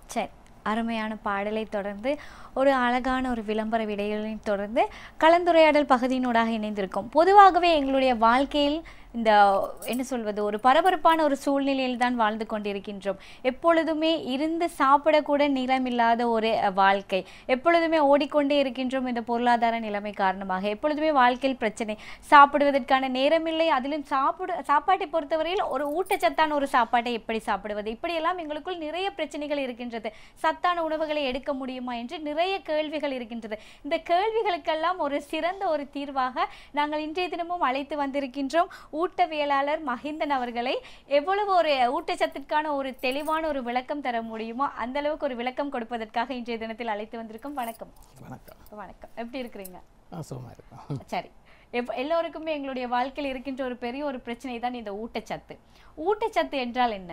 சரி அருமையான பாடலை தொடர்ந்து ஒரு அழகான ஒரு விளம்பர விடைகளை தொடர்ந்து கலந்துரையாடல் பகுதியினூடாக இணைந்திருக்கும் பொதுவாகவே எங்களுடைய வாழ்க்கையில் இந்த என்ன சொல்வது ஒரு பரபரப்பான ஒரு சூழ்நிலையில் தான் வாழ்ந்து கொண்டிருக்கின்றோம் எப்பொழுதுமே இருந்து சாப்பிடக்கூட நிலமில்லாத ஒரு அஹ், வாழ்க்கை எப்பொழுதுமே ஓடிக்கொண்டே இருக்கின்றோம் இந்த பொருளாதார நிலைமை காரணமாக எப்பொழுதுமே வாழ்க்கையில் பிரச்சனை சாப்பிடுவதற்கான நேரமில்லை அதிலும் சாப்பிடு சாப்பாட்டை பொறுத்தவரையில் ஒரு ஊட்டச்சத்தான ஒரு சாப்பாட்டை எப்படி சாப்பிடுவது இப்படியெல்லாம் எங்களுக்குள் நிறைய பிரச்சனைகள் இருக்கின்றது சத்தான உணவுகளை எடுக்க முடியுமா என்று நிறைய கேள்விகள் இருக்கின்றது இந்த கேள்விகளுக்கெல்லாம் ஒரு சிறந்த ஒரு தீர்வாக நாங்கள் இன்றைய தினமும் அழைத்து வந்திருக்கின்றோம் ஊட்டவியலாளர் மஹிந்தன் அவர்களை எவ்வளவு ஒரு ஊட்டச்சத்திற்கான ஒரு தெளிவான ஒரு விளக்கம் தர முடியுமோ அந்த அளவுக்கு ஒரு விளக்கம் கொடுப்பதற்காக இன்றைய தினத்தில் அழைத்து வந்திருக்கோம் வணக்கம் வணக்கம் வணக்கம் எப்படி இருக்கிறீங்க ஆ சுகமாக இருக்கும் சரி எப் எல்லோருக்குமே எங்களுடைய வாழ்க்கையில் இருக்கின்ற ஒரு பெரிய ஒரு பிரச்சனை தான் இந்த ஊட்டச்சத்து ஊட்டச்சத்து என்றால் என்ன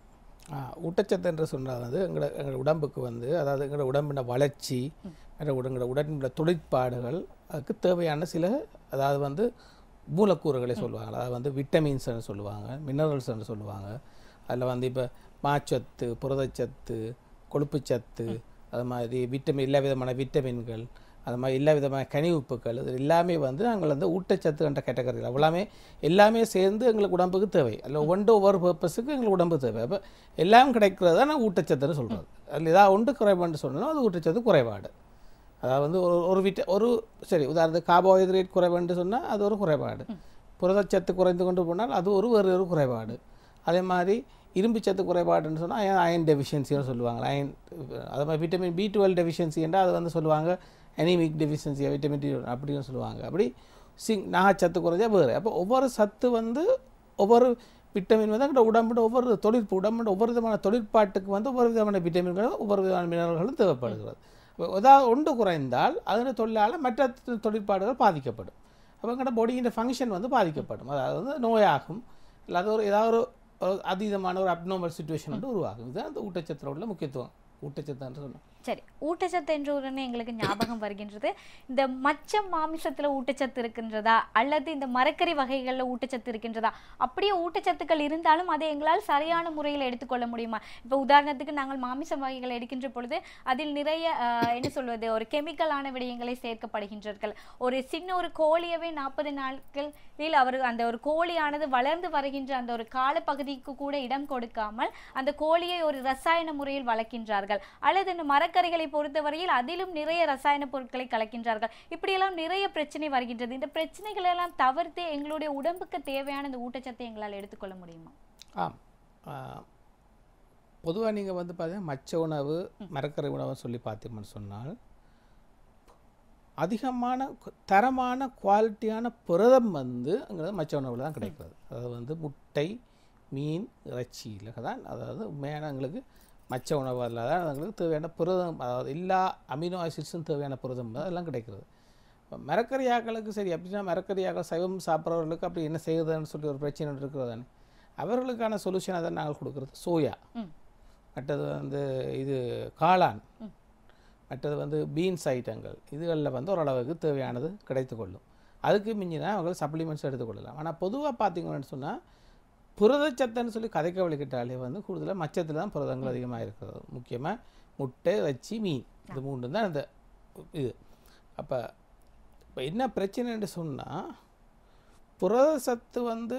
ஆ, ஊட்டச்சத்து என்று சொன்னால் வந்து எங்களோட எங்கள் உடம்புக்கு வந்து அதாவது எங்களோட உடம்பின வளர்ச்சி மற்ற எங்களோட உடம்பின தொழிற்பாடுகள் அதுக்கு தேவையான சில அதாவது வந்து மூலக்கூறுகளை சொல்லுவாங்க அதாவது வந்து விட்டமின்ஸ்னு சொல்லுவாங்க மினரல்ஸ்னு சொல்லுவாங்க அதில் வந்து இப்போ மாச்சத்து புரதச்சத்து கொழுப்புச்சத்து அது மாதிரி விட்டமின் எல்லா விதமான விட்டமின்கள் அது மாதிரி எல்லா விதமான கனிவுப்புகள் இது எல்லாமே வந்து நாங்கள் வந்து ஊட்டச்சத்து என்ற கேட்டகரியில் எல்லாமே எல்லாமே சேர்ந்து எங்களுக்கு உடம்புக்கு தேவை அதில் ஒன்று ஒவ்வொரு பர்பஸுக்கு எங்களுக்கு உடம்பு தேவை அப்போ எல்லாம் கிடைக்கிறது தான் நான் ஊட்டச்சத்துன்னு சொல்கிறது அதில் ஏதாவது ஒன்று குறைபாடுன்னு சொன்னாலும் அது ஊட்டச்சத்து குறைபாடு அதாவது வந்து ஒரு ஒரு விட்ட ஒரு சரி உதாரணத்துக்கு கார்போஹைட்ரேட் குறைபாடுன்னு சொன்னால் அது ஒரு குறைபாடு புரதச்சத்து குறைந்து கொண்டு போனால் அது ஒரு வேறு ஒரு குறைபாடு அதே மாதிரி இரும்பு சத்து குறைபாடுன்னு சொன்னால் அயன் டெஃபிஷியன்சின்னு சொல்லுவாங்க அயன் அதே மாதிரி விட்டமின் பி டுவெல் டெஃபிஷியன்சி என்றால் அது வந்து சொல்லுவாங்க அனிமிக் டெஃபிஷியன்சி விட்டமின் டி அப்படின்னு சொல்லுவாங்க அப்படி சிங் நாகச்சத்து குறைஞ்சா வேறு அப்போ ஒவ்வொரு சத்து வந்து ஒவ்வொரு விட்டமின் வந்து எங்களோட உடம்போட ஒவ்வொரு தொழிற்பு உடம்போட ஒவ்வொரு விதமான தொழிற்பாட்டுக்கு வந்து ஒவ்வொரு விதமான விட்டமின்களும் ஒவ்வொரு விதமான மினரல்களும் தேவைப்படுகிறது அப்போ ஏதாவது ஒன்று குறைந்தால் அதன் தொழிலால் மற்ற தொழிற்பாடுகள் பாதிக்கப்படும் அப்போ எங்களோட பாடியின் ஃபங்க்ஷன் வந்து பாதிக்கப்படும் அதாவது வந்து நோயாகும் இல்லாத ஒரு ஏதாவது ஒரு ஒரு அதீதமான ஒரு அப்நார்மல் சுச்சுவேஷன் வந்து உருவாகும் இதுதான் அந்த ஊட்டச்சத்தில் உள்ள முக்கியத்துவம் ஊட்டச்சத்துன்னு சொன்னோம் சரி ஊட்டச்சத்து என்ற உடனே எங்களுக்கு ஞாபகம் வருகின்றது இந்த மச்சம் மாமிசத்துல ஊட்டச்சத்து இருக்கின்றதா அல்லது இந்த மரக்கறி வகைகள்ல ஊட்டச்சத்து இருக்கின்றதா அப்படியே ஊட்டச்சத்துக்கள் இருந்தாலும் அதை எங்களால் சரியான முறையில் எடுத்துக்கொள்ள முடியுமா இப்போ உதாரணத்துக்கு நாங்கள் மாமிச வகைகளை எடுக்கின்ற பொழுது அதில் நிறைய ஆஹ், என்ன சொல்வது ஒரு கெமிக்கலான விடயங்களை சேர்க்கப்படுகின்றார்கள் ஒரு சின்ன ஒரு கோழியவே நாற்பது நாட்களில் அவர் அந்த ஒரு கோழியானது வளர்ந்து வருகின்ற அந்த ஒரு காலப்பகுதிக்கு கூட இடம் கொடுக்காமல் அந்த கோழியை ஒரு ரசாயன முறையில் வளர்க்கின்றார்கள் அல்லது இந்த மரக்கறிகளை பொறுத்தவரையில் அதிலும் நிறைய ரசாயன பொருட்களை கலக்கின்றார்கள் இப்படியெல்லாம் நிறைய பிரச்சனை வருகின்றது இந்த பிரச்சனைகள் எல்லாம் தவிர்த்து எங்களுடைய உடம்புக்கு தேவையான இந்த ஊட்டச்சத்தை எங்களால் எடுத்துக்கொள்ள முடியுமா ஆம் பொதுவாக நீங்கள் வந்து பார்த்தீங்கன்னா மச்ச உணவு மரக்கறி உணவுன்னு சொல்லி பார்த்தீங்கன்னு சொன்னால் அதிகமான கு- தரமான குவாலிட்டியான புரதம் வந்து அங்கே மச்ச உணவில் தான் கிடைக்கிறது அதாவது வந்து முட்டை மீன் இறைச்சியில் தான் அதாவது உண்மையான எங்களுக்கு மச்ச உணவில் தான் எங்களுக்கு தேவையான புரதம் அதாவது எல்லா அமினோ ஆசிட்ஸும் தேவையான புரதம் தான் அதெல்லாம் கிடைக்கிறது இப்போ மரக்கறியாக்களுக்கு சரி அப்படின்னா மரக்கறியாக்கள் சைவம் சாப்பிட்றவர்களுக்கு அப்படி என்ன செய்யுதுன்னு சொல்லி ஒரு பிரச்சனை ஒன்று இருக்கிறது தானே அவர்களுக்கான சொல்யூஷன் அதை நாங்கள் கொடுக்குறது சோயா ம். மற்றது வந்து இது காளான் மற்றது வந்து பீன்ஸ் ஐட்டங்கள் இதுகளில் வந்து ஓரளவுக்கு தேவையானது கிடைத்துக்கொள்ளும் அதுக்கு மிஞ்சினா அவங்க சப்ளிமெண்ட்ஸ் எடுத்துக்கொள்ளலாம் ஆனால் பொதுவாக பார்த்தீங்கன்னு சொன்னால் புரதச்சத்துன்னு சொல்லி கதைக்க வழிகிட்டாலே வந்து கூடுதலாக மச்சத்தில் தான் புரதங்கள் அதிகமாக இருக்கிறது முக்கியமாக முட்டை வச்சி மீன் இது மூன்று தான் இந்த இது அப்போ இப்போ என்ன பிரச்சனைன்னு சொன்னால் புரதச்சத்து வந்து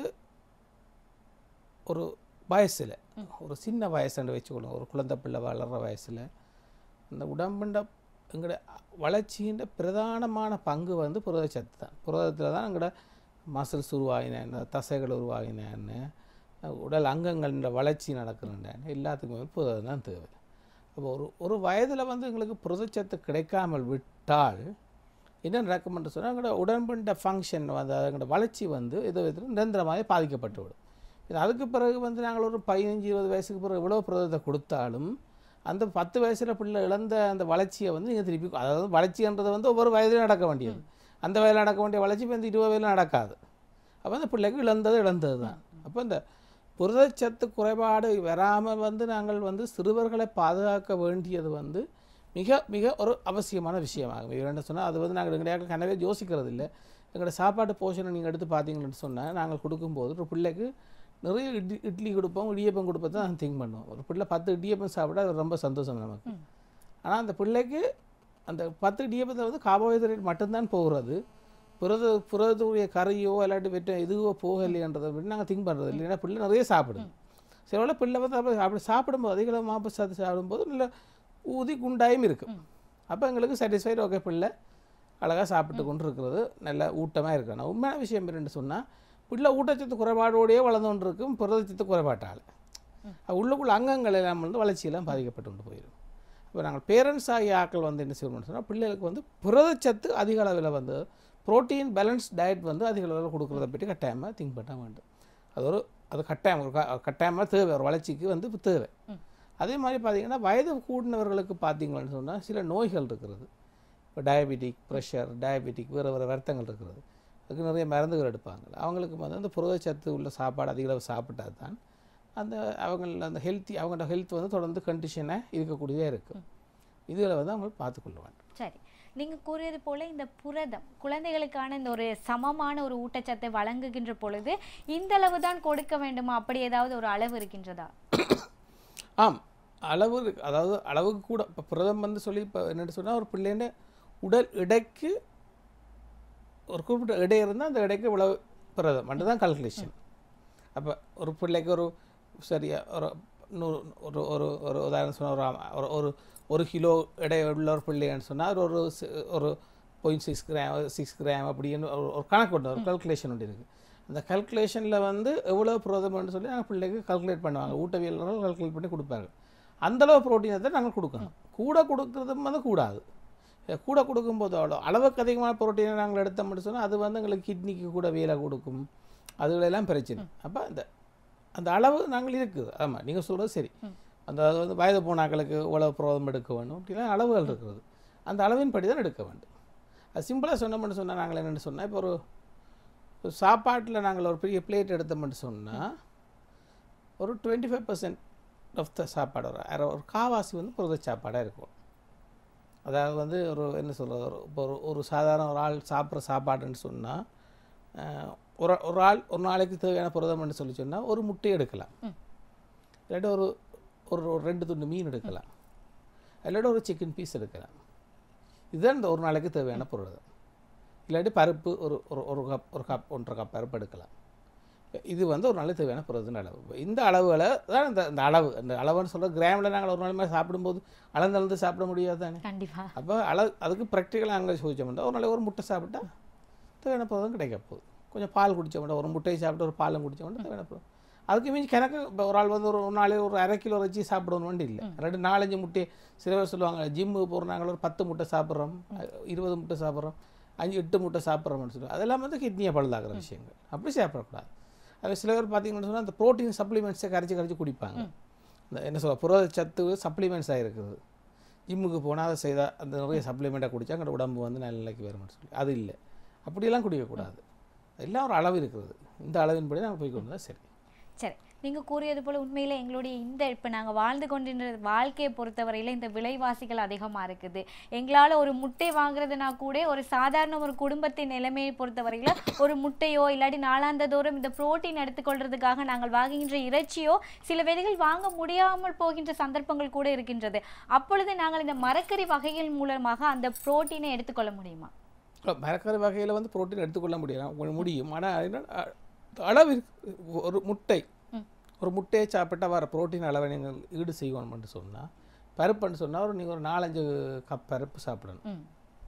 ஒரு வயசில் ஒரு சின்ன வயசுன்னு வச்சுக்கொள்ளும் ஒரு குழந்தை பிள்ளை வளர்கிற வயசில் இந்த உடம்புண்ட எங்களோட வளர்ச்சியின் பிரதானமான பங்கு வந்து புரதச்சத்து தான் புரதத்தில் தான் எங்களோட மசில்ஸ் உருவாகினேன் தசைகள் உருவாகினேன்னு உடல் அங்கங்களின் வளர்ச்சி நடக்கிறேன் எல்லாத்துக்குமே புரதம் தான் தேவை அப்போ ஒரு ஒரு வயதில் வந்து எங்களுக்கு புரதச்சத்து கிடைக்காமல் விட்டால் என்ன நடக்கும்னு சொன்னால் எங்களோட உடம்புண்ட ஃபங்க்ஷன் வந்து எங்களோட வளர்ச்சி வந்து ஏதோ விதத்தில் நிரந்தரமாக பாதிக்கப்பட்டு விடும் இது அதுக்கு பிறகு வந்து நாங்கள் ஒரு பதினஞ்சு இருபது வயசுக்கு பிறகு எவ்வளோ புரதத்தை கொடுத்தாலும் அந்த பத்து வயசில் பிள்ளை இழந்த அந்த வளர்ச்சியை வந்து நீங்கள் திருப்பி அதாவது வளர்ச்சின்றது வந்து ஒவ்வொரு வயதிலும் நடக்க வேண்டியது அந்த வயதில் நடக்க வேண்டிய வளர்ச்சி இப்போ இந்த இருபது வயதில் நடக்காது அப்போ அந்த பிள்ளைக்கு இழந்தது இழந்தது தான் அப்போ இந்த புரதச்சத்து குறைபாடு வராமல் வந்து நாங்கள் வந்து சிறுவர்களை பாதுகாக்க வேண்டியது வந்து மிக மிக ஒரு அவசியமான விஷயமாகும் என்ன சொன்னால் அது வந்து நாங்கள் எங்களுடைய கனவே யோசிக்கிறது இல்லை எங்களோட சாப்பாட்டு போஷனை நீங்கள் எடுத்து பார்த்தீங்கன்னு சொன்னால் நாங்கள் கொடுக்கும்போது ஒரு பிள்ளைக்கு நிறைய இட்லி இட்லி கொடுப்போம் இடியப்பம் கொடுப்போம் தான் திங்க் பண்ணுவோம் ஒரு பிள்ளை பத்து இடியப்பம் சாப்பிட்டா அது ரொம்ப சந்தோஷம் நமக்கு ஆனால் அந்த பிள்ளைக்கு அந்த பத்து இடியப்பத்தில் வந்து கார்போஹைட்ரேட் மட்டும்தான் போகிறது புரத புரதத்துடைய கறியோ இல்லாட்டி வெட்ட இதுவோ போகலையன்றதை விட்டு நாங்கள் திங்க் பண்ணுறது இல்லைன்னா பிள்ளை நிறைய சாப்பிடுது சில வேளை பிள்ளை வந்து அப்படி அப்படி சாப்பிடும்போது அதிகளவு மாப்பு சாத்து சாப்பிடும்போது நல்ல ஊதி குண்டாயும் இருக்கும் அப்போ எங்களுக்கு சாட்டிஸ்ஃபைடு ஓகே பிள்ளை அழகாக சாப்பிட்டு கொண்டு இருக்கிறது நல்ல ஊட்டமாக இருக்கணும் உண்மையான விஷயம் என்னன்னு சொன்னால் பிள்ளை ஊட்டச்சத்து குறைபாடோடையே வளர்ந்து கொண்டு இருக்கும் புரதச்சத்து குறைபாட்டால் அது உள்ளுக்குள்ள அங்கங்கள் எல்லாம் வந்து வளர்ச்சியெல்லாம் பாதிக்கப்பட்டு கொண்டு போயிடும் இப்போ நாங்கள் பேரண்ட்ஸ் ஆகிய ஆக்கள் வந்து என்ன செய்யணும்னு சொன்னால் பிள்ளைகளுக்கு வந்து புரதச்சத்து அதிக அளவில் வந்து புரோட்டீன் பேலன்ஸ் டயட் வந்து அதிக அளவில் கொடுக்குறத பற்றி கட்டாயமாக திங்க் பண்ண வேண்டும் அது ஒரு அது கட்டாயம் ஒரு க- கட்டாயமாக தேவை ஒரு வளர்ச்சிக்கு வந்து தேவை அதே மாதிரி பார்த்தீங்கன்னா வயது கூடினவர்களுக்கு பார்த்தீங்கன்னு சொன்னால் சில நோய்கள் இருக்கிறது இப்போ டயபெட்டிக் ப்ரெஷர் டயபெட்டிக் வேறு வேறு வருத்தங்கள் இருக்கிறது அதுக்கு நிறைய மருந்துகள் எடுப்பாங்க அவங்களுக்கு வந்து அந்த புரதச்சத்து உள்ள சாப்பாடு அதிக அளவு சாப்பிட்டா தான் அந்த அவங்க அந்த ஹெல்த்தி அவங்களோட ஹெல்த் வந்து தொடர்ந்து கண்டிஷனாக இருக்கக்கூடியதாக இருக்கும் இதில் வந்து அவங்க பார்த்துக்கொள்ள வேண்டும் சரி நீங்க கூறியது போல இந்த புரதம் குழந்தைகளுக்கான இந்த ஒரு சமமான ஒரு ஊட்டச்சத்தை வழங்குகின்ற பொழுது இந்த அளவு தான் கொடுக்க வேண்டுமா அப்படி ஏதாவது ஒரு அளவு இருக்கின்றதா ஆம் அளவு இருக்கு. அதாவது அளவுக்கு கூட இப்போ புரதம் வந்து சொல்லி இப்போ என்னென்னு சொன்னால் ஒரு பிள்ளைண்ட உடல் எடைக்கு ஒரு குறிப்பிட்ட எடை இருந்தால் அந்த எடைக்கு இவ்வளவு புரதம் மட்டும் தான் கால்குலேஷன் அப்போ ஒரு பிள்ளைக்கு ஒரு சரியா ஒரு நூறு ஒரு ஒரு ஒரு உதாரணம் சொன்னால் ஒரு ஆம- ஒரு ஒரு ஒரு கிலோ எடை உள்ள ஒரு பிள்ளைன்னு சொன்னால் ஒரு ஒரு சி- ஒரு point six gram six gram அப்படின்னு ஒரு ஒரு கணக்கு ஒன்று ஒரு கல்குலேஷன் ஒன்று இருக்குது அந்த கல்குலேஷனில் வந்து எவ்வளோ புரதம்னு சொல்லி நாங்கள் பிள்ளைக்கு கால்குலேட் பண்ணுவாங்க ஊட்டவியலாளர்கள் கால்குலேட் பண்ணி கொடுப்பாங்க அந்தளவு ப்ரோட்டீனை தான் நாங்கள் கொடுக்கணும் கூட கொடுக்குறதும் வந்து கூடாது அஹ் கூட கொடுக்கும்போது அவ்வளோ அளவுக்கு அதிகமான புரோட்டீனை நாங்கள் எடுத்தோம்னு சொன்னால் அது வந்து எங்களுக்கு கிட்னிக்கு கூட வேலை கொடுக்கும் அதுகளெல்லாம் பிரச்சனை அப்போ அந்த அந்த அளவு நாங்கள் இருக்குது ஆமாம் நீங்கள் சொல்கிறது சரி அந்த அது வந்து வயது போனாக்களுக்கு உழவு புரோதம் எடுக்க வேண்டும் அப்படிலாம் அளவுகள் இருக்கிறது அந்த அளவின் படி தான் எடுக்க வேண்டும் அது சிம்பிளாக சொன்னோம்னு சொன்னால் நாங்கள் என்னென்னு சொன்னால் இப்போ ஒரு ஒரு சாப்பாட்டில் நாங்கள் ஒரு பெரிய பிளேட் எடுத்தோம்னு சொன்னால் ஒரு twenty five percent of the சாப்பாடு ஒரு அரை ஒரு காவாசி வந்து புரத சாப்பாடாக இருக்கும் அதாவது வந்து ஒரு என்ன சொல்கிறது ஒரு இப்போ ஒரு ஒரு சாதாரண ஒரு ஆள் சாப்பிட்ற சாப்பாடுன்னு சொன்னால் ஒரு ஒரு ஆள் ஒரு நாளைக்கு தேவையான புரதம்னு சொல்லி சொன்னால் ஒரு முட்டை எடுக்கலாம் இல்லாட்டி ஒரு ஒரு ஒரு ரெண்டு துண்டு மீன் எடுக்கலாம் இல்லாட்டி ஒரு சிக்கன் பீஸ் எடுக்கலாம் இதுதான் இந்த ஒரு நாளைக்கு தேவையான புரதம் இல்லாட்டி பருப்பு ஒரு ஒரு ஒரு கப் ஒரு கப் ஒன்றரை கப் பருப்பு எடுக்கலாம் இது வந்து ஒரு நாளைக்கு தேவையான புரதத்தின் அளவு இப்ப இந்த அளவுகளை தான் இந்த இந்த அளவு இந்த அளவுன்னு சொல்கிற கிராமில் நாங்கள் ஒரு நாள் மாதிரி சாப்பிடும்போது அளந்து அளந்து சாப்பிட முடியாது தானே கண்டிப்பா அப்போ அளவு அதுக்கு ப்ராக்டிக்கலாக அங்கே சோதிச்சோம்னா ஒரு நாளைக்கு ஒரு முட்டை சாப்பிட்டா தேவையான புரதம் கிடைக்க போகுது கொஞ்சம் பால் குடித்தோம்னா ஒரு முட்டையை சாப்பிட்டு ஒரு பாலும் குடித்தோம்னா தேவையான புரதம் அதுக்கு மீறி கணக்கு இப்போ ஒரு ஆள் வந்து ஒரு ஒரு நாளைக்கு ஒரு அரை கிலோ வச்சு சாப்பிடணும் இல்லை ரெண்டு நாலஞ்சு முட்டை சில பேர் சொல்லுவாங்க ஜிம்மு போகிற நாங்கள் ஒரு பத்து முட்டை சாப்பிட்றோம் இருபது முட்டை சாப்பிட்றோம் அஞ்சு எட்டு முட்டை சாப்பிட்றோம்னு சொல்லுவாங்க அதெல்லாம் வந்து கிட்னியை பழுதாகிற விஷயங்கள் அப்படி சாப்பிடக்கூடாது அது சில பேர் பார்த்தீங்கன்னு சொன்னால் அந்த ப்ரோட்டீன் சப்ளிமெண்ட்ஸை கரைச்சி கரைச்சி குடிப்பாங்க இந்த என்ன சொல்ல புரத சத்து சப்ளிமெண்ட்ஸாக இருக்குது ஜிம்முக்கு போனால் அதை செய்தால் அந்த நிறைய சப்ளிமெண்ட்டாக குடித்தா அங்கே உடம்பு வந்து நல்ல நிலைக்கு வரும்னு சொல்லி அது இல்லை அப்படியெல்லாம் குடிக்கக்கூடாது எல்லாம் ஒரு அளவு இருக்கிறது இந்த அளவின்படி நாங்கள் போய் கொண்டு தான் சரி சரி நீங்க கூறியது போல உண்மையில எங்களுடைய இந்த இப்ப நாங்க வாழ்ந்து கொண்டிருந்த வாழ்க்கையை பொறுத்தவரையில இந்த விலைவாசிகள் அதிகமா இருக்குது எங்களால ஒரு முட்டை வாங்குறதுனா கூட ஒரு சாதாரண ஒரு குடும்பத்தின் நிலைமையை பொறுத்தவரையில ஒரு முட்டையோ இல்லாட்டி நாளாந்தோறும் இந்த புரோட்டீன் எடுத்துக்கொள்றதுக்காக நாங்கள் வாங்குகின்ற இறைச்சியோ சில வேளைகள் வாங்க முடியாமல் போகின்ற சந்தர்ப்பங்கள் கூட இருக்கின்றது அப்பொழுது நாங்கள் இந்த மரக்கறி வகைகள் மூலமாக அந்த புரோட்டீனை எடுத்துக்கொள்ள முடியுமா மரக்கறி வகையில் வந்து புரோட்டீன் எடுத்துக்கொள்ள முடியலாம் உங்களுக்கு முடியும் ஆனால் என்ன அ- அளவு இருக்கு. ஒரு முட்டை ஒரு முட்டையை சாப்பிட்டா வர புரோட்டீன் அளவை நீங்கள் ஈடு செய்வோம்னு சொன்னால் பருப்புன்னு சொன்னால் ஒரு நீங்கள் ஒரு நாலஞ்சு கப் பருப்பு சாப்பிடணும் ம்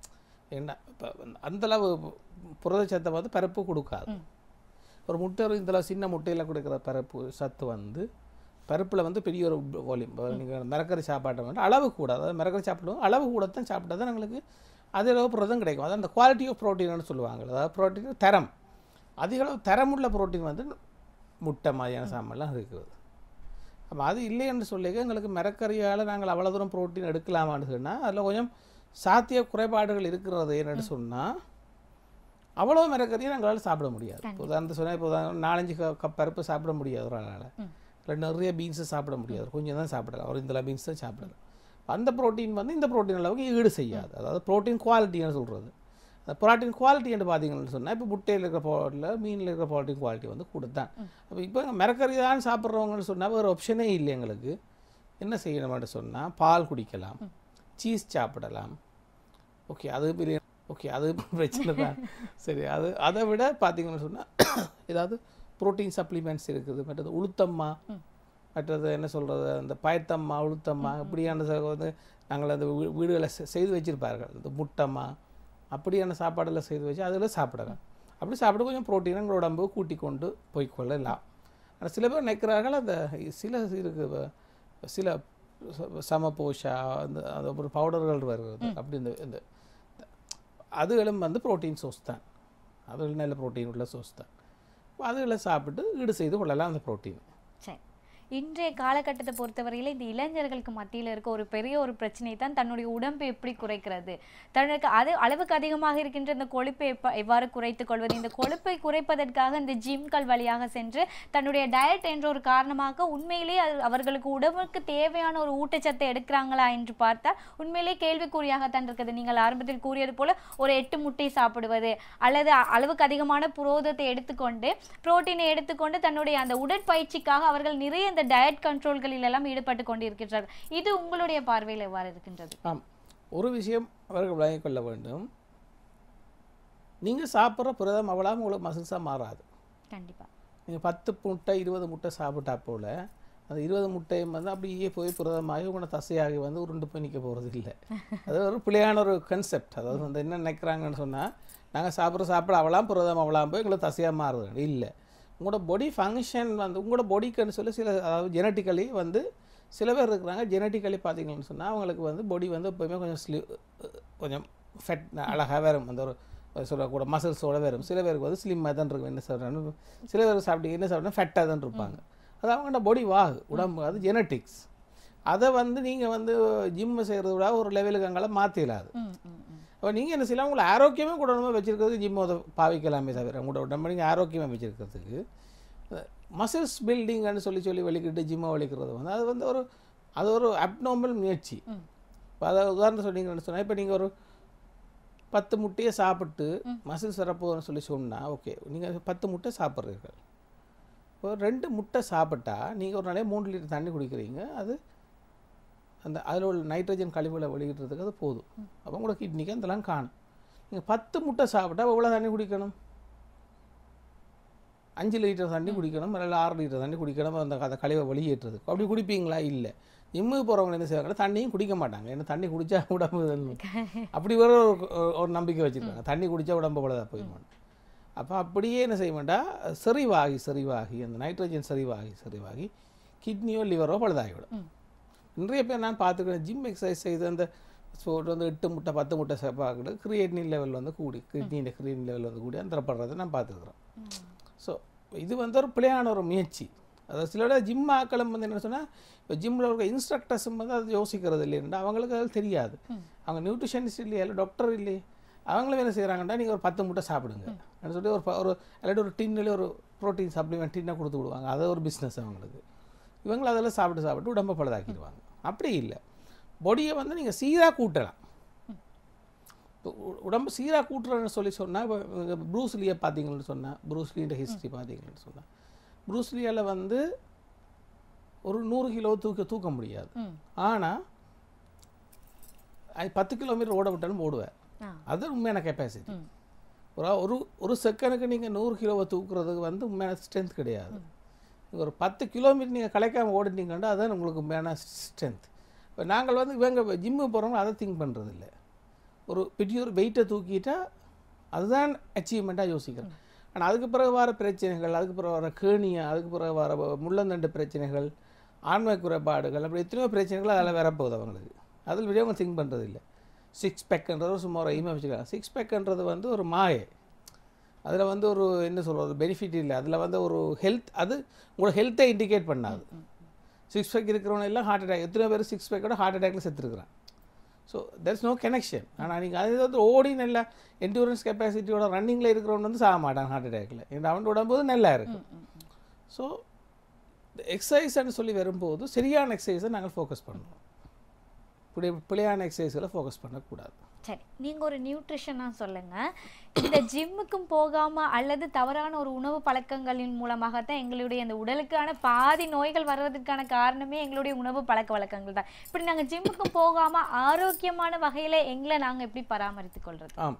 என்ன இப்போ அந்தளவு புரதச்சத்தை வந்து பருப்பு கொடுக்காது ஒரு முட்டை ஒரு இந்தளவு சின்ன முட்டையில் கொடுக்குற பருப்பு சத்து வந்து பருப்பில் வந்து பெரிய ஒரு வால்யூம் நீங்கள் மிரக்கறி சாப்பாட்டை வந்து அளவு கூட அதாவது மிரக்கறி சாப்பிடுவோம் அளவு கூட தான் சாப்பிட்டா தான் எங்களுக்கு அதே அளவு புரதம் கிடைக்கும் அதான் அந்த குவாலிட்டி ஆஃப் ப்ரோட்டீன்னு சொல்லுவாங்க அதாவது ப்ரோட்டீன் தரம் அதிக அளவு தரமுள்ள புரோட்டீன் வந்து முட்டை மாதிரியான சாமான்லாம் இருக்கிறது அப்போ அது இல்லைன்னு சொல்லிக்க எங்களுக்கு மிரக்கறியால் நாங்கள் அவ்வளோ தூரம் புரோட்டீன் எடுக்கலாமான்னு சொன்னால் அதில் கொஞ்சம் சாத்திய குறைபாடுகள் இருக்கிறது என்னன்னு சொன்னால் அவ்வளோ மிரக்கறியை நாங்களால் சாப்பிட முடியாது இப்போ உதாரணத்துக்கு சொன்னால் இப்போ உதாரணம் நாலஞ்சு க- கப் பருப்பு சாப்பிட முடியாது ஒரு ஆளால் இல்லை நிறைய பீன்ஸு சாப்பிட முடியாது கொஞ்சம் தான் சாப்பிடலாம் ஒரு இந்த பீன்ஸ் தான் சாப்பிடலாம் அந்த புரோட்டீன் வந்து இந்த புரோட்டீன் அளவுக்கு ஈடு செய்யாது அதாவது புரோட்டீன் குவாலிட்டின்னு சொல்கிறது அந்த புரோட்டீன் குவாலிட்டி என்று பார்த்தீங்கன்னு சொன்னால் இப்போ முட்டையில் இருக்கிற பாட்டில் மீனில் இருக்கிற புரோட்டீன் குவாலிட்டி வந்து கூட தான் அப்போ இப்போ மரக்கறி தான் சாப்பிட்றவங்கன்னு சொன்னால் வேறு ஆப்ஷனே இல்லை எங்களுக்கு என்ன செய்யணும்னு சொன்னால் பால் குடிக்கலாம் சீஸ் சாப்பிடலாம் ஓகே அது பெரிய ஓகே அது பிரச்சனை தான் சரி அது அதை விட பார்த்தீங்கன்னு சொன்னால் ஏதாவது புரோட்டீன் சப்ளிமெண்ட்ஸ் இருக்குது மற்றது உளுத்தம்மா மற்றது என்ன சொல்கிறது அந்த பயத்தம்மா உளுத்தம்மா இப்படியான ச- வந்து நாங்கள் அந்த வீ- வீடுகளை செ- செய்து வச்சிருப்பார்கள் இந்த முட்டம்மா அப்படியான சாப்பாடெல்லாம் செய்து வச்சு அதில் சாப்பிடலாம் அப்படி சாப்பிட்டு கொஞ்சம் புரோட்டீன் எங்கள் உடம்பு கூட்டி கொண்டு போய்க்கொள்ளலாம் ஆனால் சில பேர் நிற்கிறார்கள் அந்த சில இருக்கு வ- சில ச- சமபோஷா அந்த அந்த ஒரு பவுடர்கள் வருகிறது அப்படி இந்த இந்த அதுகளும் வந்து புரோட்டீன் சோர்ஸ் தான் அதுகள் நல்ல புரோட்டீன் உள்ள சோர்ஸ் தான் அதுகளை சாப்பிட்டு ஈடு செய்து கொள்ளலாம் அந்த புரோட்டீன் சரி இன்றைய காலகட்டத்தை பொறுத்தவரையில் இந்த இளைஞர்களுக்கு மத்தியில் இருக்க ஒரு பெரிய ஒரு பிரச்சனை தான் தன்னுடைய உடம்பை எப்படி குறைக்கிறது தனக்கு அது அளவுக்கு அதிகமாக இருக்கின்ற இந்த கொழுப்பை எப்ப எவ்வாறு குறைத்துக் கொள்வது இந்த கொழுப்பை குறைப்பதற்காக இந்த ஜிம்கள் வழியாக சென்று தன்னுடைய டயட் என்ற ஒரு காரணமாக உண்மையிலே அது அவர்களுக்கு உடம்புக்கு தேவையான ஒரு ஊட்டச்சத்தை எடுக்கிறாங்களா என்று பார்த்தால் உண்மையிலே கேள்விக்குறியாகத்தான் இருக்குது நீங்கள் ஆரம்பத்தில் கூறியது போல ஒரு எட்டு முட்டை சாப்பிடுவது அல்லது அ- அளவுக்கு அதிகமான புரோதத்தை எடுத்துக்கொண்டு புரோட்டீனை எடுத்துக்கொண்டு தன்னுடைய அந்த உடற்பயிற்சிக்காக அவர்கள் நிறைய இந்த டயட் கண்ட்ரோல்களில் எல்லாம் ஈடுபட்டு கொண்டிருக்கின்றார்கள் இது உங்களுடைய பார்வையில் எவ்வாறு இருக்கின்றது ஆம் ஒரு விஷயம் அவர்கள் விளங்கிக் கொள்ள வேண்டும் நீங்கள் சாப்பிட்ற புரதம் அவ்வளோ உங்களுக்கு மசில்ஸாக மாறாது கண்டிப்பா நீங்கள் பத்து முட்டை இருபது முட்டை சாப்பிட்டா போல அந்த இருபது முட்டையும் வந்து அப்படியே போய் புரதமாகி உங்களோட தசையாகி வந்து உருண்டு போய் நிற்க போகிறது இல்லை அது ஒரு பிள்ளையான ஒரு கன்செப்ட் அதாவது வந்து என்ன நினைக்கிறாங்கன்னு சொன்னால் நாங்கள் சாப்பிட்ற சாப்பிட அவளாம் புரதம் அவளாம் போய் எங்களுக்கு தசையாக மாறுது இல்லை உங்களோட பாடி ஃபங்க்ஷன் வந்து உங்களோட பாடிக்குன்னு சொல்லி சில அதாவது ஜெனட்டிக்கலி வந்து சில பேர் இருக்கிறாங்க ஜெனட்டிக்கலி பார்த்தீங்கன்னு சொன்னால் அவங்களுக்கு வந்து பாடி வந்து எப்போயுமே கொஞ்சம் ஸ்லி கொஞ்சம் ஃபெட் அழகாக வரும் அந்த ஒரு சொல்லக்கூட மசில்ஸோட வரும் சில பேருக்கு வந்து ஸ்லிம்மாக தான் இருக்கும் என்ன சொல்கிறாங்க சில பேர் சாப்பிட்டீங்க என்ன சாப்பிட்டா ஃபெட்டாக தான் இருப்பாங்க அது அவங்களோட பாடி வாகு உடம்பு அது ஜெனட்டிக்ஸ் அதை வந்து நீங்கள் வந்து ஜிம்மு செய்கிறத விட ஒரு லெவலுக்கு அங்கே மாற்றிடலாது ம் ம் ம் அப்போ நீங்கள் என்ன செய்யலாம் உங்களை ஆரோக்கியமாக கூடணுமா வச்சுருக்கிறது ஜிம் அதை பாவிக்கலாமே தவிர உங்களோட உடம்பு நீங்கள் ஆரோக்கியமாக வச்சுருக்கிறதுக்கு மசில்ஸ் பில்டிங்னு சொல்லி சொல்லி வலிக்கிட்டு ஜிம்மை வலிக்கிறது வந்து அது வந்து ஒரு அது ஒரு அப்நார்மல் முயற்சி ம். இப்போ அதை உதாரணம் சொன்னீங்கன்னு சொன்னால் இப்போ நீங்கள் ஒரு பத்து முட்டையை சாப்பிட்டு மசில்ஸ் வரப்போகுதுன்னு சொல்லி சொன்னால் ஓகே நீங்கள் பத்து முட்டை சாப்பிட்றீர்கள் இப்போ ரெண்டு முட்டை சாப்பிட்டா நீங்கள் ஒரு நாளைக்கு மூணு லிட்டர் தண்ணி குடிக்கிறீங்க அது அந்த அதில் உள்ள நைட்ரஜன் கழிவுகளை வெளியிடுறதுக்கு அது போதும் அப்போ உங்களோட கிட்னிக்கு அதெல்லாம் காணும் நீங்கள் பத்து முட்டை சாப்பிட்டா எவ்வளோ தண்ணி குடிக்கணும் அஞ்சு லிட்டர் தண்ணி குடிக்கணும் இல்லை ஆறு லிட்டர் தண்ணி குடிக்கணும் அந்த அந்த கழிவை வெளியேற்றுறதுக்கு அப்படி குடிப்பீங்களா இல்லை ஜிம்முக்கு போகிறவங்க என்ன செய்வாங்க தண்ணியும் குடிக்க மாட்டாங்க ஏன்னா தண்ணி குடிச்சா உடம்பு இதன்னு. அப்படி வேற ஒரு ஒரு நம்பிக்கை வச்சுருக்காங்க தண்ணி குடிச்சா உடம்பு அவ்வளோதான் போயிடுவாங்க அப்போ அப்படியே என்ன செய்ய வேண்டாம் செறிவாகி செறிவாகி அந்த நைட்ரஜன் செறிவாகி செறிவாகி கிட்னியோ லிவரோ பழுதாகிவிடும் ம். நிறைய பேர் நான் பார்த்துக்கிறேன் ஜிம் எக்ஸசைஸ் செய்து அந்த ஸ்போர்ட் வந்து எட்டு முட்டை பத்து முட்டை சாப்பாடு கிரியேட்டின் லெவல் வந்து கூடி கிட்னியின் கிரியேட்டின் லெவல் வந்து கூடி அந்தரப்படுறதை நான் பார்த்துக்கிறேன் ஸோ இது வந்து ஒரு பிழையான ஒரு முயற்சி அதாவது சிலோட ஜிம் ஆக்களும் வந்து என்ன சொன்னால் இப்போ ஜிம்மில் இருக்க இன்ஸ்ட்ரக்டர்ஸும் வந்து அது யோசிக்கிறது இல்லைன்னா அவங்களுக்கு அது தெரியாது அவங்க நியூட்ரிஷனிஸ்ட் இல்லையா இல்லை டாக்டர் இல்லையே அவங்களும் என்ன செய்கிறாங்கன்னா நீங்கள் ஒரு பத்து முட்டை சாப்பிடுங்க அப்படின்னு சொல்லி ஒரு ப- ஒரு இல்லாட்டி ஒரு டின்னில் ஒரு ப்ரோட்டீன் சப்ளிமெண்ட் டின்னை கொடுத்து விடுவாங்க அது ஒரு பிஸ்னஸ் அவங்களுக்கு இவங்க அதெல்லாம் சாப்பிட்டு சாப்பிட்டு உடம்பை பழுதாக்கிடுவாங்க அப்படி இல்லை பொடியை வந்து நீங்கள் சீராக கூட்டலாம் இப்போ உ- உடம்பு சீராக கூட்டுறேன்னு சொல்லி சொன்னால் இப்போ ப்ரூஸ்லியை பார்த்தீங்கன்னு சொன்னால் ப்ரூஸ்லின்ற ஹிஸ்ட்ரி பார்த்தீங்கன்னு சொன்னால் ப்ரூஸ்லியால் வந்து ஒரு நூறு கிலோ தூக்க தூக்க முடியாது ம் ஆனால் பத்து கிலோமீட்டர் ஓட விட்டாலும் ஓடுவேன் ஆ அது உண்மையான கெப்பாசிட்டி ம் ஒரு ஒரு ஒரு செகண்டுக்கு நீங்கள் நூறு கிலோவை தூக்குறதுக்கு வந்து உண்மையான ஸ்ட்ரென்த் கிடையாது நீங்க ஒரு பத்து கிலோமீட்டர் நீங்கள் கலைக்காமல் ஓடிட்டீங்கன்னா அதான் உங்களுக்கு உண்மையான ஸ்ட்ரென்த் இப்போ நாங்கள் வந்து இவங்க ஜிம்மு போகிறவங்க அதை திங்க் பண்ணுறது இல்லை ஒரு பெரிய ஒரு வெயிட்டை தூக்கிட்டா அதுதான் அச்சீவ்மெண்ட்டாக யோசிக்கிறேன் ஆனால் அதுக்கு பிறகு வர பிரச்சனைகள் அதுக்கு பிறகு வர கேணியா அதுக்கு பிறகு வர முள்ளந்தண்டு பிரச்சனைகள் ஆண்மை குறைபாடுகள் அப்படி எத்தனையோ பிரச்சனைகள் அதில் வரப்போகுது அவங்களுக்கு அதில் விட அவங்க திங்க் பண்ணுறது இல்லை சிக்ஸ் பேக்குன்றது சும்மா ஒரு எய்மாக வச்சுக்கலாம் சிக்ஸ் பேக்குன்றது வந்து ஒரு மாயை அதில் வந்து ஒரு என்ன சொல்கிறது பெனிஃபிட் இல்லை அதில் வந்து ஒரு ஹெல்த் அது உங்களோட ஹெல்த்தை இண்டிகேட் பண்ணாது சிக்ஸ் பேக் இருக்கிறவங்க எல்லாம் ஹார்ட் அட்டாக் எத்தனை பேர் சிக்ஸ் பேக்கோட ஹார்ட் அட்டாக்ல செத்துருக்குறான் ஸோ there's நோ கனெக்ஷன் ஆனால் நீங்கள் அது வந்து ஓடி நல்ல என்டூரன்ஸ் கெப்பாசிட்டியோட ரன்னிங்கில் இருக்கிறவன் வந்து சாக மாட்டான் ஹார்ட் அட்டாக்ல ஏன்னா அவன் உடம்போது நல்லா இருக்கும் ஸோ எக்ஸசைஸ்ன்னு சொல்லி வரும்போது சரியான எக்ஸசைஸை நாங்கள் ஃபோக்கஸ் பண்ணுவோம் இப்படி பிழையான எக்ஸசைஸில் ஃபோக்கஸ் பண்ணக்கூடாது சரி நீங்க ஒரு நியூட்ரிஷனா சொல்லுங்க இந்த ஜிம்முக்கும் போகாம அல்லது தவறான ஒரு உணவு பழக்கங்களின் மூலமாகத்தான் எங்களுடைய அந்த உடலுக்கான பாதி நோய்கள் வர்றதுக்கான காரணமே எங்களுடைய உணவு பழக்க வழக்கங்கள் தான் இப்படி நாங்க ஜிம்முக்கும் போகாம ஆரோக்கியமான வகையில எங்களை நாங்க எப்படி பராமரித்துக் கொள்றது ஆம்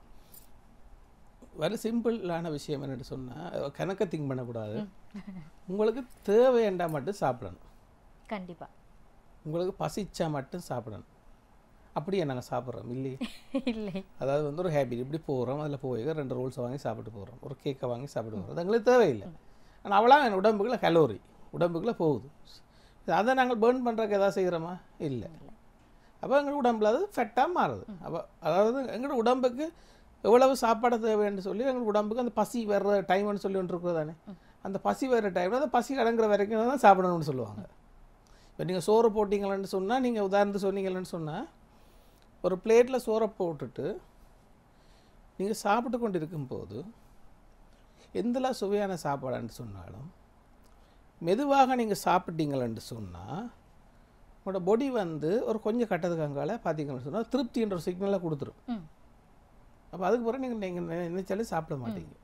வெரி சிம்பிளான விஷயம் என்னன்னு சொன்னால் கணக்க திங்க் பண்ணக்கூடாது உங்களுக்கு தேவையண்டா மட்டும் சாப்பிடணும் கண்டிப்பா உங்களுக்கு பசிச்சா மட்டும் சாப்பிடணும் அப்படியே நாங்கள் சாப்பிட்றோம் இல்லையே இல்லை அதாவது வந்து ஒரு ஹேபிட் இப்படி போகிறோம் அதில் போய் ரெண்டு ரோல்ஸ் வாங்கி சாப்பிட்டு போகிறோம் ஒரு கேக்கை வாங்கி சாப்பிட்டு போகிறோம் அது எங்களுக்கு தேவையில்லை ஆனால் அவ்வளோ என் உடம்புக்குள்ள கலோரி உடம்புக்குள்ள போகுது அதை நாங்கள் பேர்ன் பண்ணுறதுக்கு எதாவது செய்கிறோமா இல்லை அப்போ எங்கள் உடம்புல அது ஃபெட்டாக மாறுது அப்போ அதாவது எங்களோட உடம்புக்கு எவ்வளவு சாப்பாடு தேவைன்னு சொல்லி எங்கள் உடம்புக்கு அந்த பசி வர்ற டைம்னு சொல்லி ஒன்று இருக்குது தானே அந்த பசி வர்ற டைமில் அந்த பசி அடங்குற வரைக்கும் தான் சாப்பிடணும்னு சொல்லுவாங்க இப்போ நீங்கள் சோறு போட்டிங்களேன்னு சொன்னால் நீங்கள் உதாரணத்துக்கு சொன்னீங்களேன்னு சொன்னால் ஒரு பிளேட்டில் சோறை போட்டுட்டு நீங்கள் சாப்பிட்டு கொண்டு இருக்கும்போது எந்தெல்லாம் சுவையான சாப்பாடுன்னு சொன்னாலும் மெதுவாக நீங்கள் சாப்பிட்டீங்களேன்னு சொன்னால் உங்களோட பொடி வந்து ஒரு கொஞ்சம் கட்டதுக்கு அங்கால பார்த்தீங்கன்னு சொன்னால் திருப்தின்ற ஒரு சிக்னலை கொடுத்துரும் ம் அப்போ அதுக்கு பிறகு நீங்கள் நீங்கள் நினைச்சாலே சாப்பிட மாட்டீங்க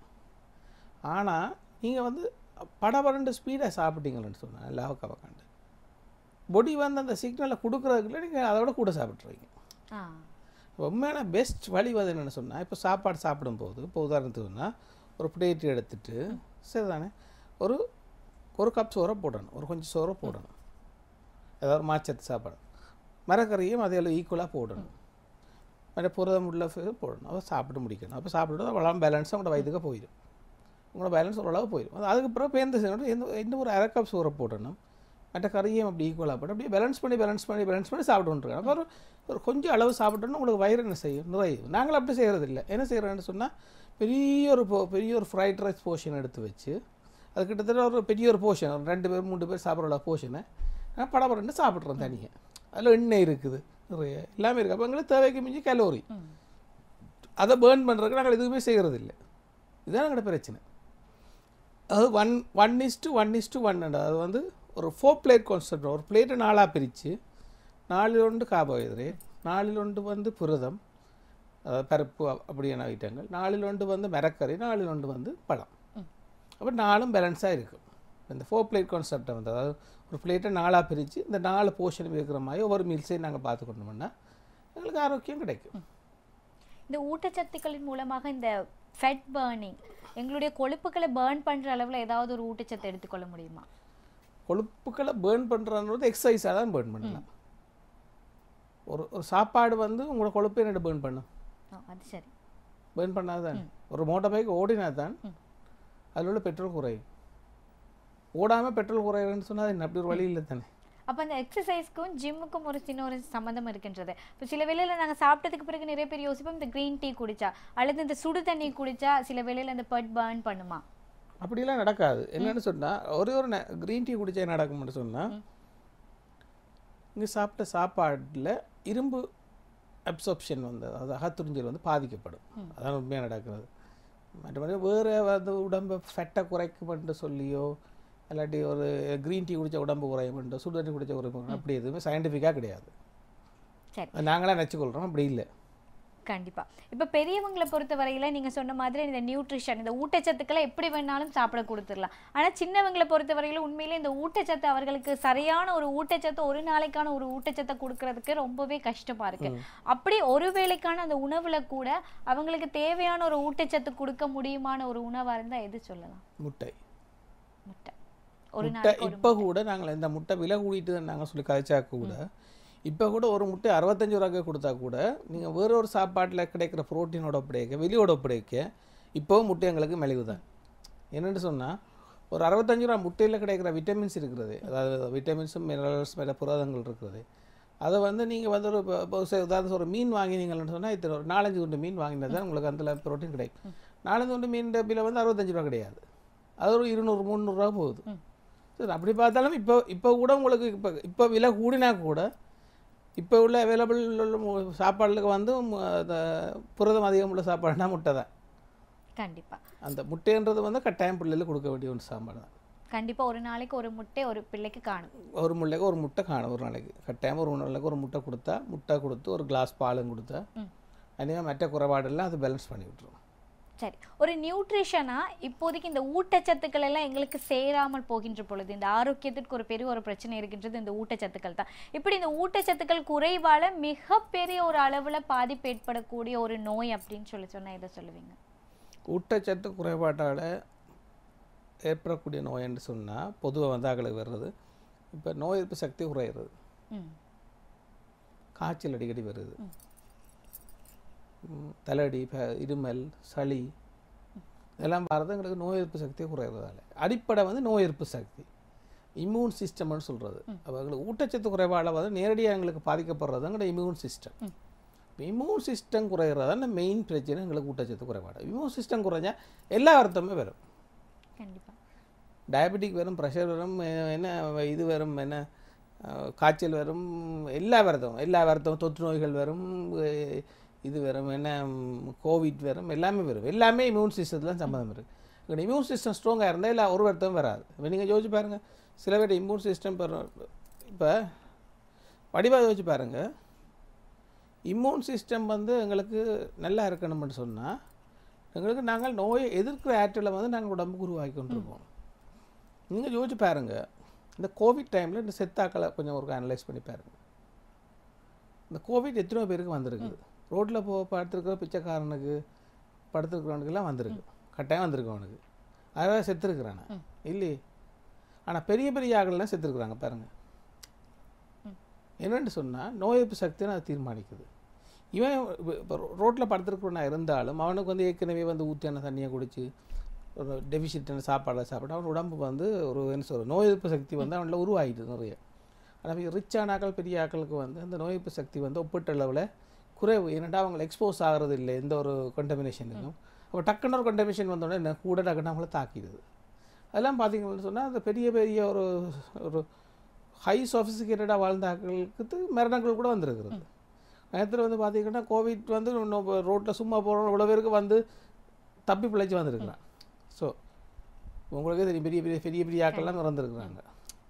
ஆனால் நீங்கள் வந்து படபடண்டு ஸ்பீடாக சாப்பிட்டீங்களேன்னு சொன்னால் லாவக்காவை கண்டு பொடி வந்து அந்த சிக்னலை கொடுக்குறதுக்குள்ள நீங்கள் அதை விட கூட சாப்பிட்ருவீங்க ஆ உண்மையான பெஸ்ட் வழி வந்து என்னென்னு சொன்னால் இப்போ சாப்பாடு சாப்பிடும்போது இப்போ உதாரணத்துக்குன்னா ஒரு பிளேட் எடுத்துட்டு சரிதானே ஒரு ஒரு கப் சோறை போடணும் ஒரு கொஞ்சம் சோறை போடணும் ஏதாவது மாச்சத்து சாப்பாடு மரக்கறியும் அதே ஈக்குவலாக போடணும் மற்ற புரதம் உள்ள ஃபு- போடணும் அப்போ சாப்பிட்டு முடிக்கணும் அப்போ சாப்பிட்டு அவ்வளோ பேலன்ஸாக உங்களோட வயிற்றுக்கு போயிடும் உங்களோட பேலன்ஸ் ஓரளவு போயிடும் அது அதுக்கப்புறம் பேருந்து செய்யணும் எந்த இன்னும் ஒரு அரை கப் சோறை போடணும் மற்ற கறியும் அப்படி ஈக்குவலாக போட்டு அப்படியே பேலன்ஸ் பண்ணி பேலன்ஸ் பண்ணி பேலன்ஸ் பண்ணி சாப்பிட்டுருக்கோம் அப்போ ஒரு ஒரு கொஞ்சம் அளவு சாப்பிட்டோன்னா உங்களுக்கு வயிறு என்ன செய்யும் நிறையும் நாங்கள் அப்படி செய்கிறது இல்லை என்ன செய்கிறோன்னு சொன்னால் பெரிய ஒரு போ பெரிய ஒரு ஃப்ரைட் ரைஸ் போர்ஷன் எடுத்து வச்சு அது கிட்டத்தட்ட ஒரு பெரிய ஒரு போர்ஷன் ஒரு ரெண்டு பேர் மூணு பேர் சாப்பிட்ற போர்ஷனை நான் படபடன்னு சாப்பிட்றோம் தனியாக அதில் எண்ணெய் இருக்குது நிறைய எல்லாமே இருக்குது அப்போ எங்களுக்கு தேவைக்கு மிஞ்சி கலோரி ம் அதை பேர்ன் பண்ணுறதுக்கு நாங்கள் எதுவுமே செய்கிறது இல்லை இதுதான் எங்களோட பிரச்சனை அது one one is to one is to one அது வந்து ஒரு ஃபோர் பிளேட் கான்செப்ட் ஒரு பிளேட்டை நாலாக பிரித்து நாலில் ஒன்று கார்போஹைட்ரேட் நாலில் ஒன்று வந்து புரதம் அதாவது பருப்பு அப்- அப்படியான ஐட்டங்கள் நாலில் ஒன்று வந்து மரக்கறி நாலில் ஒன்று வந்து பழம் அப்போ நாலும் பேலன்ஸாக இருக்கும் இந்த ஃபோர் பிளேட் கான்செப்டை வந்து அதாவது ஒரு பிளேட்டை நாலாக பிரித்து இந்த நாலு போர்ஷன் இருக்கிற மாதிரி ஒவ்வொரு மீல்ஸையும் நாங்கள் பார்த்துக்கொண்டோம்னா எங்களுக்கு ஆரோக்கியம் கிடைக்கும் இந்த ஊட்டச்சத்துக்களின் மூலமாக இந்த ஃபெட் பர்னிங் எங்களுடைய கொழுப்புகளை பர்ன் பண்ற அளவுல ஏதாவது ஒரு ஊட்டச்சத்து எடுத்துக்கொள்ள முடியுமா கொழுப்புக்களை பேர்ன் பண்ணுறது எக்ஸசைஸாக தான் பேர்ன் பண்ணலாம் ஒரு ஒரு சாப்பாடு வந்து உங்களோட கொழுப்பை என்ன பேர்ன் பண்ணும் ஆ, அது சரி பேர்ன் பண்ணாது தான் ஒரு மோட்டார் பைக் ஓடினா தான் ம். அதில் உள்ள பெட்ரோல் குறையும் ஓடாமல் பெட்ரோல் குறையுதுன்னு சொன்னால் அது என்ன அப்படி ஒரு வழி இல்லை தானே அப்ப அந்த எக்ஸசைஸ்க்கும் ஜிம்முக்கும் ஒரு சின்ன ஒரு சம்மந்தம் இருக்கின்றது இப்போ சில வேளையில நாங்க சாப்பிட்டதுக்கு பிறகு நிறைய பேர் யோசிப்போம் இந்த க்ரீன் டீ குடிச்சா அல்லது இந்த சுடு தண்ணி குடிச்சா சில வேளையில அந்த பட் பர்ன் பண்ணுமா அப்படிலாம் நடக்காது என்னன்னு சொன்னால் ஒரே ஒரு க்ரீன் டீ குடிச்சா என்ன நடக்கும்னு சொன்னால் இங்கே சாப்பிட்ட சாப்பாட்டில் இரும்பு அப்சர்ப்ஷன் வந்து அதாவது அகத்துறிஞ்சல் வந்து பாதிக்கப்படும் அதான் உண்மையாக நடக்கிறது மற்றபடி வேறு வந்து உடம்பை ஃபெட்டை குறைக்குமென்று சொல்லியோ இல்லாட்டி ஒரு க்ரீன் டீ குடிச்ச உடம்பு குறையுமென்றோ சுடு தண்ணி குடிச்ச உடம்பு அப்படி எதுவுமே சயின்டிஃபிக்காக கிடையாது சரி அது நாங்களே நினச்சிக்கொள்கிறோம் அப்படி இல்லை கண்டிப்பா இப்ப பெரியவங்களை பொறுத்த வரையில நீங்க சொன்ன மாதிரி இந்த நியூட்ரிஷன் இந்த ஊட்டச்சத்துக்களை எப்படி வேணாலும் சாப்பிட கொடுத்துடலாம் ஆனா சின்னவங்களை பொறுத்த வரையில உண்மையிலே இந்த ஊட்டச்சத்து அவர்களுக்கு சரியான ஒரு ஊட்டச்சத்து ஒரு நாளைக்கான ஒரு ஊட்டச்சத்தை கொடுக்கறதுக்கு ரொம்பவே கஷ்டமா இருக்கு அப்படி ஒரு வேளைக்கான அந்த உணவுல கூட அவங்களுக்கு தேவையான ஒரு ஊட்டச்சத்து கொடுக்க முடியுமான ஒரு உணவா இருந்தா எது சொல்லலாம் முட்டை முட்டை ஒரு முட்டை நாளைக்கு ஒரு இப்போ கூட நாங்கள் இந்த முட்டை விலை கூட்டிட்டு நாங்கள் சொல்லி கதைச்சா கூட இப்போ கூட ஒரு முட்டை அறுபத்தஞ்சு ரூபாய்க்கு கொடுத்தா கூட நீங்கள் வேற ஒரு சாப்பாட்டில் கிடைக்கிற புரோட்டீனோட ஒப்படைக்க வெளியோட ஒப்படைக்க இப்போவும் முட்டை எங்களுக்கு மெலிவு தான் என்னென்னு சொன்னால் ஒரு அறுபத்தஞ்சு ரூபா முட்டையில் கிடைக்கிற விட்டமின்ஸ் இருக்கிறது அதாவது விட்டமின்ஸும் மினரல்ஸ் மேலே புரதங்கள் இருக்கிறது அதை வந்து நீங்கள் வந்து ஒரு இப்போ- இப்போ சரி, உதாரணத்துக்கு ஒரு மீன் வாங்கினீங்கன்னு சொன்னால் இத்தனை ஒரு நாலஞ்சு துண்டு மீன் வாங்கினா தான் உங்களுக்கு அதில் புரோட்டீன் கிடைக்கும் நாலஞ்சு துண்டு மீன் பில்லை வந்து அறுபத்தஞ்சு ரூபா கிடையாது அது ஒரு இருநூறு முந்நூறுரூவா போகுது சரி அப்படி பார்த்தாலும் இப்போ இப்போ கூட உங்களுக்கு இப்போ இப்போ விலை கூடினா கூட இப்போ உள்ள அவைலபிள் உள்ள மு- சாப்பாடுகளுக்கு வந்து மு- அந்த புரதம் அதிகம் உள்ள சாப்பாடுனா முட்டை தான் கண்டிப்பா அந்த முட்டைன்றது வந்து கட்டாயம் பிள்ளைகளுக்கு கொடுக்க வேண்டிய ஒரு சாப்பாடு தான் கண்டிப்பா ஒரு நாளைக்கு ஒரு முட்டை ஒரு பிள்ளைக்கு காணும் ஒரு முள்ளைக்கு ஒரு முட்டை காணும் ஒரு நாளைக்கு கட்டாயம் ஒரு நாளைக்கு ஒரு முட்டை கொடுத்தா முட்டை கொடுத்து ஒரு கிளாஸ் பாலும் கொடுத்தா ம். அநேகம் மற்ற குறைபாடெல்லாம் அது பேலன்ஸ் பண்ணி விட்டுரும் சரி ஒரு நியூட்ரிஷனா இப்போதைக்கு இந்த ஊட்டச்சத்துக்கள் எல்லாம் எங்களுக்கு சேராமல் போகின்ற பொழுது இந்த ஆரோக்கியத்திற்கு ஒரு பெரிய ஒரு பிரச்சனை இருக்கின்றது இந்த ஊட்டச்சத்துக்கள் தான் இப்படி இந்த ஊட்டச்சத்துக்கள் குறைவால மிகப்பெரிய ஒரு அளவுல பாதிப்பு ஏற்படக்கூடிய ஒரு நோய் அப்படின்னு சொல்லி சொன்னா எதை சொல்லுவீங்க ஊட்டச்சத்து குறைபாட்டால் ஏற்படக்கூடிய நோய் என்று சொன்னால் பொதுவாக வந்து அகளுக்கு வர்றது இப்போ நோய் எதிர்ப்பு சக்தி குறையிறது ம் காய்ச்சல் அடிக்கடி வருது ம், தலையடி ப- இருமல் சளி இதெல்லாம் வர்றது எங்களுக்கு நோய் எதிர்ப்பு சக்தி குறையிறதால அடிப்படை வந்து நோய் எதிர்ப்பு சக்தி இம்யூன் சிஸ்டம்னு சொல்கிறது அப்போ எங்களுக்கு ஊட்டச்சத்து குறைபாடில் வந்து நேரடியாக எங்களுக்கு பாதிக்கப்படுறது எங்களோட இம்யூன் சிஸ்டம் இம்யூன் சிஸ்டம் குறையிறது மெயின் பிரச்சனை எங்களுக்கு ஊட்டச்சத்து குறைபாடு இம்யூன் சிஸ்டம் குறைஞ்சா எல்லா அர்த்தமே வரும் கண்டிப்பா டயபெட்டிக் வரும் ப்ரெஷர் வரும் அஹ் என்ன இது வரும் என்ன அஹ் காய்ச்சல் வரும் எல்லா வருத்தம் எல்லா வருத்தம் தொற்று நோய்கள் வரும் அஹ் இது வரும் என்ன கோவிட் வரும் எல்லாமே வரும் எல்லாமே இம்யூன் சிஸ்டத்தில் சம்மந்தம் இருக்குது இப்போ இம்யூன் சிஸ்டம் ஸ்ட்ராங்காக இருந்தால் இல்லை ஒரு வருத்தம் வராது இப்போ நீங்கள் யோசிச்சு பாருங்கள் சில பேர் இம்யூன் சிஸ்டம் இப்போ வடிவாக யோசிச்சு பாருங்கள் இம்யூன் சிஸ்டம் வந்து எங்களுக்கு நல்லா இருக்கணும்னு சொன்னால் எங்களுக்கு நாங்கள் நோயை எதிர்க்கிற ஆற்றலை வந்து நாங்கள் உடம்புக்கு உருவாக்கி கொண்டிருக்கோம் நீங்கள் யோசிச்சு பாருங்க இந்த கோவிட் டைமில் இந்த செத்தாக்களை கொஞ்சம் ஒரு அனலைஸ் பண்ணி பாருங்க இந்த கோவிட் எத்தனையோ பேருக்கு வந்திருக்குது ரோட்டில் போ படுத்துருக்கிற பிச்சைக்காரனுக்கு படுத்துருக்கிறவனுக்கெல்லாம் வந்திருக்கு கட்டாயம் வந்திருக்கு அவனுக்கு அதாவது செத்துருக்குறானே இல்லையே ஆனால் பெரிய பெரிய ஆகலாம் செத்துருக்குறாங்க பாருங்க என்னன்னு சொன்னால் நோய் எதிர்ப்பு சக்தின்னு அது தீர்மானிக்குது இவன் இப்போ ரோட்டில் படுத்துருக்கிறவனா இருந்தாலும் அவனுக்கு வந்து ஏற்கனவே வந்து ஊற்றியான தண்ணியை குடிச்சு ஒரு டெபிசிட்டான சாப்பாடை சாப்பிட்டு அவன் உடம்பு வந்து ஒரு என்ன சொல்ற நோய் எதிர்ப்பு சக்தி வந்து அவனில் உருவாகிட்டு நிறைய ஆனால் ரிச்சான ஆக்கள் பெரிய ஆக்களுக்கு வந்து அந்த நோய் எதிர்ப்பு சக்தி வந்து ஒப்பீட்டளவில் குறைவு ஏன்னாட்டா அவங்க எக்ஸ்போஸ் ஆகிறது இல்லை எந்த ஒரு கண்டமினேஷனுக்கும் அப்போ டக்குன்னு ஒரு கண்டமினேஷன் வந்தோடனே என்ன கூட டக்குன்னு அவங்கள தாக்கிடுது அதெல்லாம் பார்த்தீங்கன்னு சொன்னால் அந்த பெரிய பெரிய ஒரு ஒரு ஹை சொஃபிசிகேட்டடாக வாழ்ந்த ஆட்களுக்கு மரணங்கள் கூட வந்திருக்கிறது நேரத்தில் வந்து பார்த்தீங்கன்னா கோவிட் வந்து ரோட்டில் சும்மா போகிறோம் இவ்வளோ பேருக்கு வந்து தப்பி பிழைச்சி வந்திருக்கிறான் ஸோ உங்களுக்கே தெரியும் பெரிய பெரிய பெரிய பெரிய ஆக்கள்லாம் இறந்துருக்குறாங்க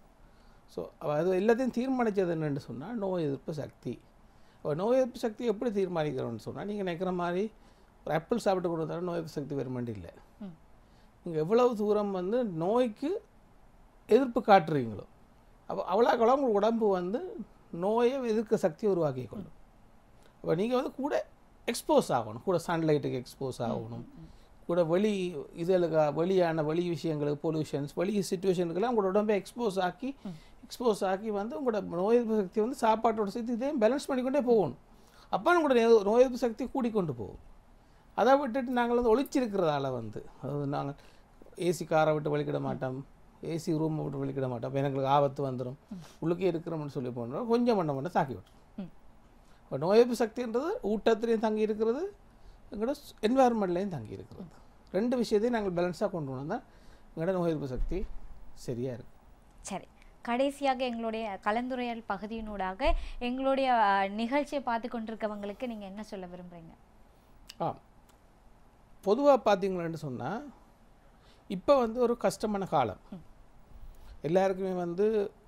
ஸோ அது எல்லாத்தையும் தீர்மானித்தது என்னன்னு சொன்னால் நோய் எதிர்ப்பு சக்தி அப்போ நோய் எதிர்ப்பு சக்தி எப்படி தீர்மானிக்கிறோம்னு சொன்னால் நீங்கள் நினைக்கிற மாதிரி ஒரு ஆப்பிள் சாப்பிட்டு கொடுத்தாலும் நோய் எதிர்ப்பு சக்தி வருமாண்டி இல்லை ம். நீங்கள் எவ்வளவு தூரம் வந்து நோய்க்கு எதிர்ப்பு காட்டுறீங்களோ அப்போ அவ்வளோக்கு அவ்வளோ உங்கள் உடம்பு வந்து நோயை எதிர்க்க சக்தியை உருவாக்கி கொள்ளும் அப்போ நீங்கள் வந்து கூட எக்ஸ்போஸ் ஆகணும் கூட சன்லைட்டுக்கு எக்ஸ்போஸ் ஆகணும் கூட வெளி இதழுக்கு வெளியான வெளி விஷயங்களுக்கு பொல்யூஷன்ஸ் வெளி சுச்சுவேஷனுக்கெல்லாம் உங்களோட உடம்பை எக்ஸ்போஸ் ஆக்கி எக்ஸ்போஸ் ஆக்கி வந்து உங்களோட நோய் எதிர்ப்பு சக்தி வந்து சாப்பாட்டோட சேர்த்து இதையும் பேலன்ஸ் பண்ணிக்கொண்டே போகணும் அப்போ உங்களோட நே- நோய் எதிர்ப்பு சக்தி கூடிக்கொண்டு போகும் அதை விட்டுட்டு நாங்கள் வந்து ஒழிச்சிருக்கிறதால வந்து அதாவது நாங்கள் ஏசி காரை விட்டு வெளிக்கிட மாட்டோம் ஏசி ரூமை விட்டு வெளிக்கிட மாட்டோம் அப்ப எங்களுக்கு ஆபத்து வந்துடும் உள்ளுக்கே இருக்கிறோம்னு சொல்லி போனோம் கொஞ்சம் பண்ண பண்ண தாக்கி விட்டுரும் ம். இப்போ நோய் எதிர்ப்பு சக்தின்றது ஊட்டத்திலையும் தங்கி இருக்கிறது எங்களோட என்வாயர்மெண்ட்லேயும் தங்கி இருக்கிறது ரெண்டு விஷயத்தையும் நாங்கள் பேலன்ஸாக கொண்டு வந்தால் எங்களோட நோய் எதிர்ப்பு சக்தி சரியாக இருக்கும் சரி கடைசியாக எங்களுடைய கலந்துரையாடல் பகுதியினூடாக எங்களுடைய அஹ், நிகழ்ச்சியை பார்த்து கொண்டிருக்கவங்களுக்கு நீங்க என்ன சொல்ல விரும்புறீங்க ஆ பொதுவாக பார்த்தீங்களேன்னு சொன்னால் இப்போ வந்து ஒரு கஷ்டமான காலம் எல்லாருக்குமே வந்து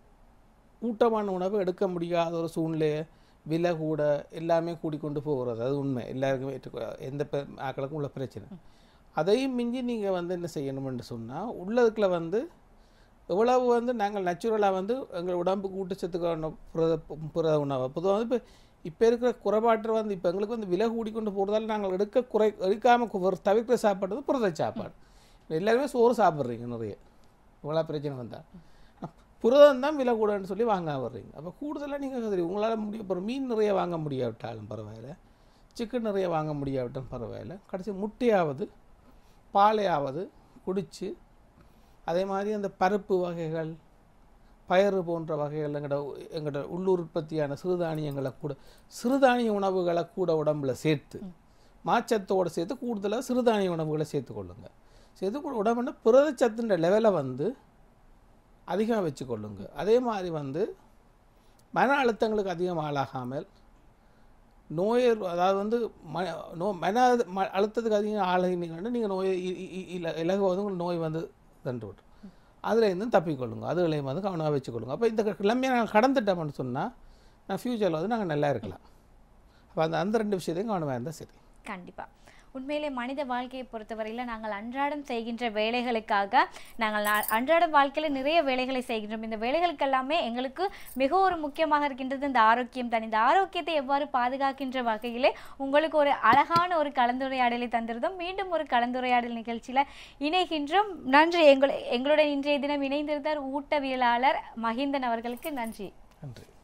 ஊட்டமான உணவு எடுக்க முடியாத ஒரு சூழ்நிலை விலை கூட எல்லாமே கூடிக்கொண்டு போகிறது அது உண்மை எல்லாருக்குமே ஏற்றுக்கொ- எந்த பெ ஆக்களுக்கும் உள்ள பிரச்சனை அதையும் மிஞ்சி நீங்கள் வந்து என்ன செய்யணும்னு சொன்னால் உள்ளதுக்குள்ள வந்து எவ்வளவு வந்து நாங்கள் நேச்சுரலாக வந்து எங்கள் உடம்புக்கு ஊட்டச்சத்துக்கான புரத புரத உணவு பொதுவாக வந்து இப்போ இப்போ இருக்கிற குறைபாட்டு வந்து இப்போ எங்களுக்கு வந்து விலை கூடிக்கொண்டு போகிறதால நாங்கள் எடுக்க குறை எடுக்காமல் தவிர்க்கிற சாப்பாடு வந்து புரத சாப்பாடு எல்லாருமே சோறு சாப்பிட்றீங்க நிறைய இவ்வளோ பிரச்சனை வந்தால் புரதம் தான் விலை கூடன்னு சொல்லி வாங்க வர்றீங்க அப்போ கூடுதலாக நீங்கள் சரி உங்களால் முடிய அப்புறம் மீன் நிறைய வாங்க முடியாவிட்டாலும் பரவாயில்ல சிக்கன் நிறைய வாங்க முடியாவிட்டாலும் பரவாயில்ல கடைசி முட்டையாவது பாலையாவது குடித்து அதே மாதிரி அந்த பருப்பு வகைகள் பயறு போன்ற வகைகள் எங்களோட எங்களோட உள்ளூர் உற்பத்தியான சிறுதானியங்களை கூட சிறுதானிய உணவுகளை கூட உடம்புல சேர்த்து மாச்சத்தோடு சேர்த்து கூடுதலாக சிறுதானிய உணவுகளை சேர்த்துக்கொள்ளுங்க சேர்த்து கூட உடம்புல புரதச்சத்துன்ற லெவலை வந்து அதிகமாக வச்சுக்கொள்ளுங்க அதே மாதிரி வந்து மன அழுத்தங்களுக்கு அதிகம் ஆளாகாமல் நோய் அதாவது வந்து ம நோ மன அழு- ம அழுத்தத்துக்கு அதிகம் ஆளாகினீங்கன்னா நீங்கள் நோய் இ- இ- இ- இல இலகு வந்து உங்களுக்கு நோய் வந்து தண்டு விட்டுரும் அதில் இருந்து தப்பிக்கொள்ளுங்க அதுகளையும் வந்து கவனமாக வச்சுக்கொள்ளுங்க அப்போ இந்த கிழமையை நாங்கள் கடந்துட்டோம்னு சொன்னால் நான் ஃப்யூச்சரில் வந்து நாங்கள் நல்லா இருக்கலாம் அப்போ அந்த அந்த ரெண்டு விஷயத்தையும் கவனமாக இருந்தால் சரி கண்டிப்பா உண்மையிலே மனித வாழ்க்கையை பொறுத்தவரையில் நாங்கள் அன்றாடம் செய்கின்ற வேலைகளுக்காக நாங்கள் நா- அன்றாட வாழ்க்கையில் நிறைய வேலைகளை செய்கின்றோம் இந்த வேலைகளுக்கு எல்லாமே எங்களுக்கு மிக ஒரு முக்கியமாக இருக்கின்றது இந்த ஆரோக்கியம் தான் இந்த ஆரோக்கியத்தை எவ்வாறு பாதுகாக்கின்ற வகையிலே உங்களுக்கு ஒரு அழகான ஒரு கலந்துரையாடலை தந்திருந்தோம் மீண்டும் ஒரு கலந்துரையாடல் நிகழ்ச்சியில் இணைகின்றோம் நன்றி எங்களை எங்களுடன் இன்றைய தினம் இணைந்திருந்தார் ஊட்டவியலாளர் மகிந்தன் அவர்களுக்கு நன்றி நன்றி